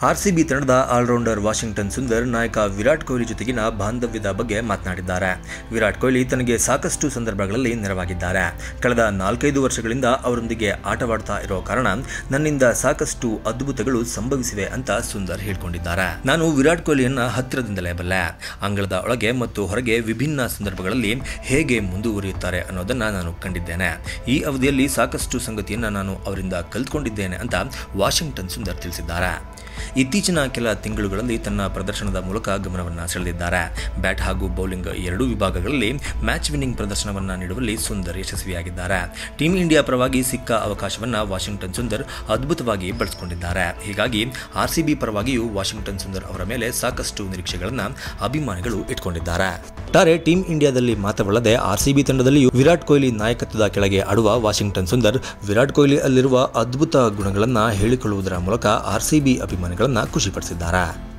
RCB ತಂಡದ allrounder Washington Sundar ನಾಯಕ ವಿರಾಟ್ ಕೊಹ್ಲಿ ಜೊತೆಗಿನ ಬಾಂಧವ್ಯದ ಬಗ್ಗೆ ಮಾತನಾಡಿದ್ದಾರೆ ವಿರಾಟ್ ಕೊಹ್ಲಿ ತನಗೆ ಸಾಕಷ್ಟು ಸಂದರ್ಭಗಳಲ್ಲಿ ನೆರವಾಗಿದ್ದಾರೆ ಕಳೆದ ನಾಲ್ಕೈದು ವರ್ಷಗಳಿಂದ ಅವರೊಂದಿಗೆ ಆಟವಾಡ್ತಾ ಇರೋ ಕಾರಣ ನನ್ನಿಂದ ಸಾಕಷ್ಟು ಅದ್ಭುತಗಳು ಸಂಭವಿಸಿವೆ ಅಂತ ಸುಂದರ್ ಹೇಳ್ಕೊಂಡಿದ್ದಾರೆ ನಾನು ವಿರಾಟ್ ಕೊಹ್ಲಿಯನ್ನ ಹತ್ತಿರದಿಂದಲೇ ಬಲ್ಲೆ ಅಂಗಳದ ಒಳಗೆ ಮತ್ತು ಹೊರಗೆ ವಿಭಿನ್ನ ಸಂದರ್ಭಗಳಲ್ಲಿ ಹೇಗೆ ಮುಂದುವರಿಯುತ್ತಾರೆ ಅನ್ನೋದನ್ನ ನಾನು ಕಂಡಿದ್ದೇನೆ ಈ ಅವಧಿಯಲ್ಲಿ ಸಾಕಷ್ಟು ಸಂಗತಿಯನ್ನ ನಾನು ಅವರಿಂದ ಕಲ್ತ್ಕೊಂಡಿದ್ದೇನೆ ಅಂತ ವಾಷಿಂಗ್ಟನ್ ಸುಂದರ್ ತಿಳಿಸಿದ್ದಾರೆ ಇತ್ತೀಚಿನ ಕೆಲ ತಿಂಗಳುಗಳಲ್ಲಿ ತನ್ನ ಪ್ರದರ್ಶನದ ಮೂಲಕ ಗಮನವನ್ನು ಸೆಳೆದಿದ್ದಾರೆ ಬ್ಯಾಟ್ ಹಾಗೂ ಬೌಲಿಂಗ್ ಎರಡೂ ವಿಭಾಗಗಳಲ್ಲಿ ಮ್ಯಾಚ್ ವಿನ್ನಿಂಗ್ ಪ್ರದರ್ಶನವನ್ನು ನೀಡುವಲ್ಲಿ ಸುಂದರ್ ಯಶಸ್ವಿಯಾಗಿದ್ದಾರೆ ಟೀಂ ಇಂಡಿಯಾ ಪರವಾಗಿ ಸಿಕ್ಕ ಅವಕಾಶವನ್ನು ವಾಷಿಂಗ್ಟನ್ ಸುಂದರ್ ಅದ್ಭುತವಾಗಿ ಬಳಸಿಕೊಂಡಿದ್ದಾರೆ ಹೀಗಾಗಿ ಆರ್ಸಿಬಿ ಪರವಾಗಿಯೂ ವಾಷಿಂಗ್ಟನ್ ಸುಂದರ್ ಅವರ ಮೇಲೆ ಸಾಕಷ್ಟು ನಿರೀಕ್ಷೆಗಳನ್ನು ಅಭಿಮಾನಿಗಳು ಇಟ್ಕೊಂಡಿದ್ದಾರೆ ಒಟ್ಟಾರೆ ಟೀಂ ಇಂಡಿಯಾದಲ್ಲಿ ಮಾತ್ರವಲ್ಲದೆ ಆರ್ಸಿಬಿ ತಂಡದಲ್ಲಿಯೂ ವಿರಾಟ್ ಕೊಹ್ಲಿ ನಾಯಕತ್ವದ ಕೆಳಗೆ ಆಡುವ ವಾಷಿಂಗ್ಟನ್ ಸುಂದರ್ ವಿರಾಟ್ ಕೊಹ್ಲಿ ಅಲ್ಲಿರುವ ಅದ್ಭುತ ಗುಣಗಳನ್ನು ಹೇಳಿಕೊಳ್ಳುವುದರ ಮೂಲಕ ಆರ್ಸಿಬಿ ಅಭಿಮಾನಿಗಳನ್ನು ಖುಷಿಪಡಿಸಿದ್ದಾರೆ